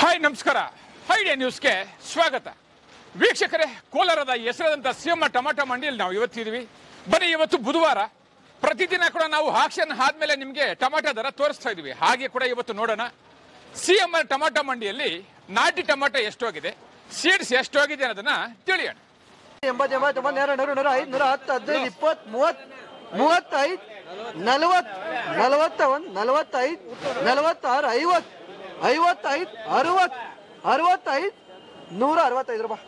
hi ನಮಸ್ಕಾರ idea ನ್ಯೂಸ್ಗೆ ಸ್ವಾಗತ ವೀಕ್ಷಕರೇ ಕೋಲಾರದ ಹೆಸರಾದಂಥ ಸಿಎಂ ಟಮಾಟೋ ಮಂಡಿಯಲ್ಲಿ ನಾವು ಇವತ್ತಿದ್ದೀವಿ ಬನ್ನಿ ಇವತ್ತು ಬುಧವಾರ ಪ್ರತಿದಿನ ಕೂಡ ನಾವು ಆಕ್ಷನ್ ಆದ್ಮೇಲೆ ನಿಮಗೆ ಟಮಾಟೋ ದರ ತೋರಿಸ್ತಾ ಇದೀವಿ ಹಾಗೆ ಕೂಡ ಇವತ್ತು ನೋಡೋಣ ಸಿಎಂ ಟಮಾಟೋ ಮಂಡಿಯಲ್ಲಿ ನಾಟಿ ಟಮಾಟೋ ಎಷ್ಟೋಗಿದೆ ಸೀಡ್ಸ್ ಎಷ್ಟೋಗಿದೆ ಅನ್ನೋದನ್ನ ತಿಳಿಯೋಣ ಎಂಬತ್ತು ಎಂಬತ್ತು ಎಂಬತ್ತು ನೂರ ನೂರ ನೂರ ಐದು ನೂರ ಹತ್ತು ಹದಿನೈದು ಇಪ್ಪತ್ತು ಮೂವತ್ತು ಮೂವತ್ತೈದು ನಲವತ್ತು ನಲವತ್ತ ಒಂದು ನಲವತ್ತೈದು ನಲವತ್ತಾರು ಐವತ್ತು ಐವತ್ತೈದು ಅರವತ್ತು ಅರವತ್ತೈದು ನೂರ ಅರವತ್ತೈದು ರೂಪಾಯಿ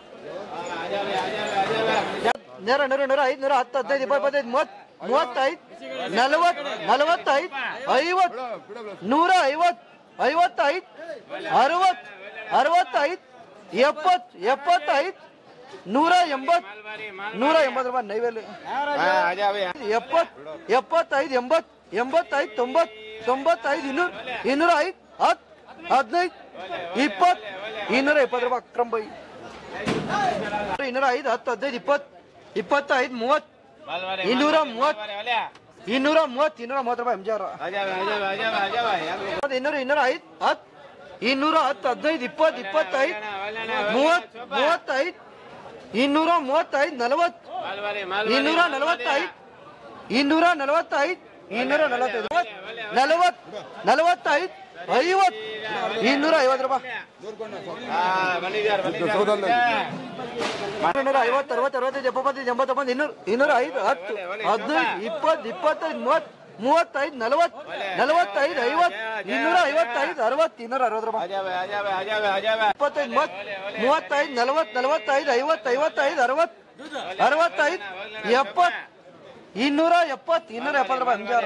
ನೂರ ನೂರ ನೂರ ಐದು ನೂರ ಹತ್ತು ಹದಿನೈದು ಇಪ್ಪತ್ತು ಇಪ್ಪತ್ತೈದು ಮೂವತ್ತು ಮೂವತ್ತೈದು ನಲವತ್ತು ನಲವತ್ತೈದು ಐವತ್ತು ನೂರ ಐವತ್ತು ಐವತ್ತೈದು ಅರವತ್ತು ಅರವತ್ತೈದು ಎಪ್ಪತ್ತು ಎಪ್ಪತ್ತೈದು ನೂರ ಎಂಬತ್ತು ನೂರ ಎಂಬತ್ತು ರೂಪಾಯಿ ನೈವೇಲಿ ಎಪ್ಪತ್ತು ಎಪ್ಪತ್ತೈದು ಎಂಬತ್ತು ಎಂಬತ್ತೈದು ತೊಂಬತ್ತು ತೊಂಬತ್ತೈದು ಇನ್ನೂರು ಇನ್ನೂರ ಐದು ಹತ್ತು ಹದಿನೈದು ಇಪ್ಪತ್ತು ಇನ್ನೂರ ಇಪ್ಪತ್ತು ರೂಪಾಯಿ ಅಕ್ರಮ್ ಬೈ ಇನ್ನೂರ ಐದು ಹತ್ತು ಹದಿನೈದು ಇಪ್ಪತ್ತು ಇಪ್ಪತ್ತೈದು ಮೂವತ್ತು ಇನ್ನೂರ ಮೂವತ್ತು ಇನ್ನೂರ ಮೂವತ್ತು ಇನ್ನೂರ ಮೂವತ್ತು ರೂಪಾಯಿ ಎಮ್ ಜಿ ಆರ್ ಇನ್ನೂರ ಇನ್ನೂರ ಐದು ಹತ್ತು ಇನ್ನೂರ ಹತ್ತು ಹದಿನೈದು ಇಪ್ಪತ್ತು ಇಪ್ಪತ್ತೈದು ಮೂವತ್ತು ಮೂವತ್ತೈದು ಇನ್ನೂರ ಮೂವತ್ತೈದು ನಲವತ್ತು ಇನ್ನೂರ ನಲವತ್ತೈದು ಇನ್ನೂರ ನಲವತ್ತೈದು ಇನ್ನೂರ ನಲವತ್ತೈದು ನಲವತ್ತು ನಲವತ್ತೈದು ಐವತ್ತು ಇನ್ನೂರ ಐವತ್ತು ರೂಪಾಯಿ ಇನ್ನೂರ ಐವತ್ತು ಅರವತ್ತು ಅರವತ್ತೈದು ಎಪ್ಪತ್ತೈದು ಎಂಬತ್ತೊಂಬತ್ತು ಇನ್ನೂರು ಇನ್ನೂರ ಐದು ಹತ್ತು ಹದಿನೈದು ಇಪ್ಪತ್ತು ಇಪ್ಪತ್ತೈದು ಮೂವತ್ತು ಮೂವತ್ತೈದು ನಲವತ್ತು ನಲವತ್ತೈದು ಐವತ್ತು ಇನ್ನೂರ ಐವತ್ತೈದು ಅರವತ್ತು ಇನ್ನೂರ ಅರವತ್ತು ರೂಪಾಯಿ ಇಪ್ಪತ್ತೈದು ಮೂವತ್ತು ಮೂವತ್ತೈದು ನಲವತ್ತು ನಲವತ್ತೈದು ಐವತ್ತು ಐವತ್ತೈದು ಅರವತ್ತು ಅರವತ್ತೈದು ಎಪ್ಪತ್ತು ಇನ್ನೂರ ಎಪ್ಪತ್ತು ಇನ್ನೂರ ಎಪ್ಪತ್ತು ರೂಪಾಯಿ ಅಂಜಾರ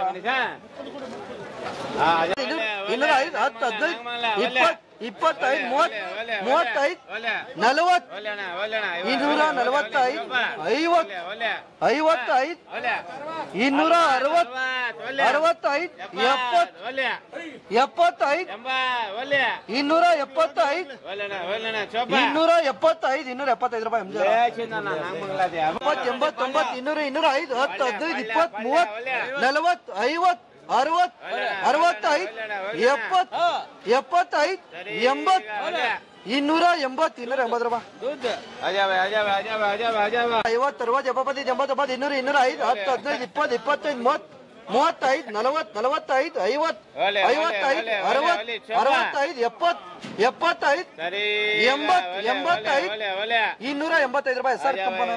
ಇನ್ನೂರ ಐದು ಹತ್ತು ಹದಿನೈದು ಇಪ್ಪತ್ತು ಇಪ್ಪತ್ತೈದು ಮೂವತ್ತು ಮೂವತ್ತೈದು ನಲವತ್ತು ಇನ್ನೂರ ನಲವತ್ತೈದು ಐವತ್ತು ಐವತ್ತೈದು ಇನ್ನೂರ ಅರವತ್ತು ಅರವತ್ತೈದು ಎಪ್ಪತ್ತು ಎಪ್ಪತ್ತೈದು ಇನ್ನೂರ ಎಪ್ಪತ್ತೈದು ಇನ್ನೂರ ಎಪ್ಪತ್ತೈದು ಇನ್ನೂರ ಎಪ್ಪತ್ತೈದು ರೂಪಾಯಿ ಎಂಜಾರ ಎಪ್ಪತ್ತು ಎಂಬತ್ತು ತೊಂಬತ್ತು ಇನ್ನೂರ ಇನ್ನೂರ ಐದು ಹತ್ತು ಹದಿನೈದು ಇಪ್ಪತ್ತು ಮೂವತ್ತು ನಲವತ್ತು ಐವತ್ತು ಅರವತ್ತು ಅರವತ್ತೈದು ಎಪ್ಪತ್ತು ಎಪ್ಪತ್ತೈದು ಎಂಬತ್ತು ಇನ್ನೂರ ಎಂಬತ್ತು ಇನ್ನೂರ ಎಂಬತ್ತು ರೂಪಾಯಿ ಐವತ್ತು ಅರವತ್ತು ಎಪ್ಪತ್ತೈದು ಎಂಬತ್ತೊಂಬತ್ತು ಇನ್ನೂರ ಇನ್ನೂರ ಐದು ಹತ್ತು ಹದಿನೈದು ಇಪ್ಪತ್ತು ಇಪ್ಪತ್ತೈದು ಮೂವತ್ತು ಮೂವತ್ತೈದು ನಲವತ್ತು ನಲವತ್ತೈದು ಐವತ್ತು ಐವತ್ತೈದು ಅರವತ್ತು ಅರವತ್ತೈದು ಎಪ್ಪತ್ತು ಎಪ್ಪತ್ತೈದು ಎಂಬತ್ತು ಎಂಬತ್ತೈದು ಇನ್ನೂರ ಎಂಬತ್ತೈದು ರೂಪಾಯಿ ಸರ್ ಕಂಪನಿ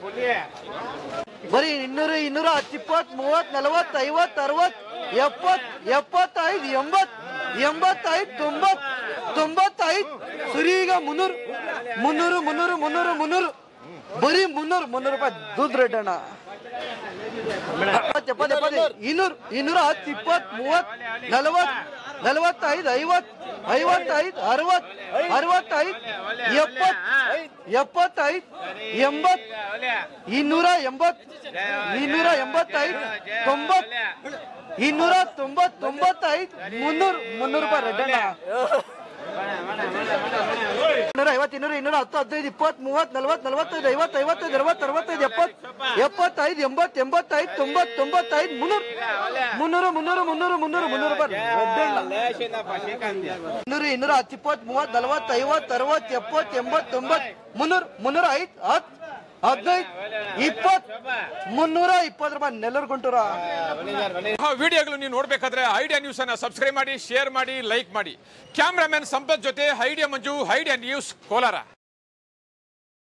ಬರೀ ಇನ್ನೂರ ಇನ್ನೂರ ಹತ್ತು ಇಪ್ಪತ್ತು ಮೂವತ್ತು ನಲವತ್ತು ಐವತ್ತು ಅರವತ್ತು ಎಪ್ಪತ್ತು ಎಪ್ಪತ್ತೈದು ಎಂಬತ್ತು ಎಂಬತ್ತೈದು ತೊಂಬತ್ತು ತೊಂಬತ್ತೈದು ಸುರಿ ಈಗ ಮುನ್ನೂರು ಮುನ್ನೂರು ಮುನ್ನೂರು ಮುನ್ನೂರು ಮುನ್ನೂರು ಬರೀ ಮುನ್ನೂರು ಮುನ್ನೂರು ರೂಪಾಯಿ ದುಡ್ಡು ರೇಟ್ ಅಣ್ಣ ಎಪ್ಪತ್ತು ಎಪ್ಪತ್ತು ಎಪ್ಪತ್ತೈದು ಇನ್ನೂರು ಇನ್ನೂರ ಹತ್ತು ಇಪ್ಪತ್ತು ಮೂವತ್ತು ನಲವತ್ತು ನಲವತ್ತೈದು ಐವತ್ತು ಐವತ್ತೈದು ಅರವತ್ತು ಅರವತ್ತೈದು ಎಪ್ಪತ್ತು ಎಪ್ಪತ್ತೈದು ಎಂಬತ್ತು ಇನ್ನೂರ ಎಂಬತ್ತು ಇನ್ನೂರ ಎಂಬತ್ತೈದು ತೊಂಬತ್ತು ಇನ್ನೂರ ತೊಂಬತ್ತು ತೊಂಬತ್ತೈದು ಮುನ್ನೂರು ಮುನ್ನೂರು ರೂಪಾಯಿ ರೆಡ್ ಅಣ್ಣ ಇನ್ನೂರ ಐವತ್ತು ಇನ್ನೂರ ಇನ್ನೂರ ಹತ್ತು ಹದಿನೈದು ಇಪ್ಪತ್ತು ಮೂವತ್ತು ನಲವತ್ತು ನಲವತ್ತೈದು ಐವತ್ತು ಐವತ್ತೈದು ಅರವತ್ತು ಅರವತ್ತೈದು ಎಪ್ಪತ್ತು ಎಪ್ಪತ್ತೈದು ಎಂಬತ್ತು ಎಂಬತ್ತೈದು ತೊಂಬತ್ತು ತೊಂಬತ್ತೈದು ಮುನ್ನೂರು ಮುನ್ನೂರು ಮುನ್ನೂರು ಮುನ್ನೂರು ಮುನ್ನೂರು ಮುನ್ನೂರು ರೂಪಾಯಿ ಇನ್ನೂರು ಇನ್ನೂರ ಹತ್ತು ಇಪ್ಪತ್ತು ಮೂವತ್ತು ನಲವತ್ತು ಐವತ್ತು ಅರವತ್ತು ಎಪ್ಪತ್ತು ಎಂಬತ್ತು ತೊಂಬತ್ತು ಮುನ್ನೂರು ಮುನ್ನೂರ ಐದು ಹತ್ತು ಹದಿನೈದು ಇಪ್ಪತ್ತು ಮುನ್ನೂರ ಇಪ್ಪತ್ತು ರೂಪಾಯಿ ನೆಲ್ಲೂರು ಗುಂಟೂರ ಆ ವಿಡಿಯೋಗಳು ನೀವು ನೋಡಬೇಕಾದ್ರೆ ಐಡಿಯಾ ನ್ಯೂಸ್ ಅನ್ನ ಸಬ್ಸ್ಕ್ರೈಬ್ ಮಾಡಿ ಶೇರ್ ಮಾಡಿ ಲೈಕ್ ಮಾಡಿ ಕ್ಯಾಮ್ರಾಮನ್ ಸಂಪತ್ ಜೊತೆ idea Manju idea news Kolar